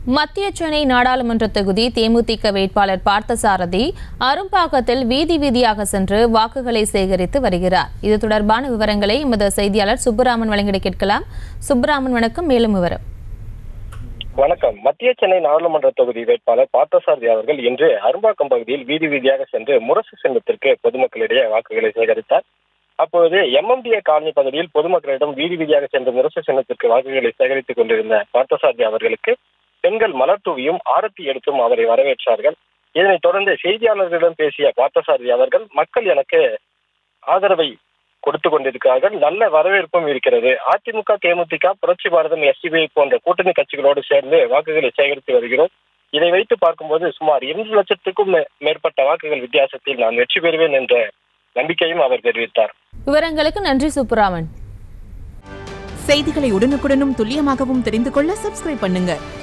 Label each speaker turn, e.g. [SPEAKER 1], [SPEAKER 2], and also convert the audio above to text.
[SPEAKER 1] மத்திய சென்னை நாடாளுமன்ற தொகுதி தேமுதிக வேட்பாளர் பார்த்தசாரதி அரும்பாக்கத்தில் வீதி வீதியாக சென்று வாக்குகளை சேகரித்து வருகிறார் இது தொடர்பான விவரங்களை எமது செய்தியாளர் சுப்புராமன் வழங்கிட கேட்கலாம் சுப்புராமன் வணக்கம் மேலும் விவரம்
[SPEAKER 2] வணக்கம் மத்திய சென்னை நாடாளுமன்ற தொகுதி வேட்பாளர் பார்த்தசாரதி அவர்கள் இன்று அரும்பாக்கம் பகுதியில் வீதி வீதியாக சென்று முரசு சின்னத்திற்கு பொதுமக்களிடையே வாக்குகளை சேகரித்தார் அப்போது எம்எம்டிஏ காலனி பகுதியில் பொதுமக்களிடம் வீதி வீதியாக சென்று முரசு சின்னத்திற்கு வாக்குகளை சேகரித்துக் கொண்டிருந்த பார்த்தசாரதி அவர்களுக்கு பெண்கள் மலர் தூவியும் ஆரத்தி எடுத்தும் அவரை வரவேற்றார்கள் இதனைத் தொடர்ந்து செய்தியாளர்களிடம் பேசிய பார்த்தசாரதி அவர்கள் மக்கள் எனக்கு ஆதரவை கொடுத்து கொண்டிருக்கிறார்கள் நல்ல வரவேற்பும் இருக்கிறது அதிமுக தேமுதிக புரட்சி பாரதம் எஸ்டிபிஐ போன்ற கூட்டணி கட்சிகளோடு சேர்ந்து வாக்குகளை சேகரித்து வருகிறோம் இதை வைத்து பார்க்கும்போது சுமார் இரண்டு லட்சத்துக்கும் மே- மேற்பட்ட வாக்குகள் வித்தியாசத்தில் நான் வெற்றி பெறுவேன் என்ற நம்பிக்கையும் அவர் தெரிவித்தார்
[SPEAKER 1] விவரங்களுக்கு நன்றி சுப்புராமன்
[SPEAKER 3] செய்திகளை உடனுக்குடனும் துல்லியமாகவும் தெரிந்து கொள்ள சப்ஸ்கிரைப் பண்ணுங்க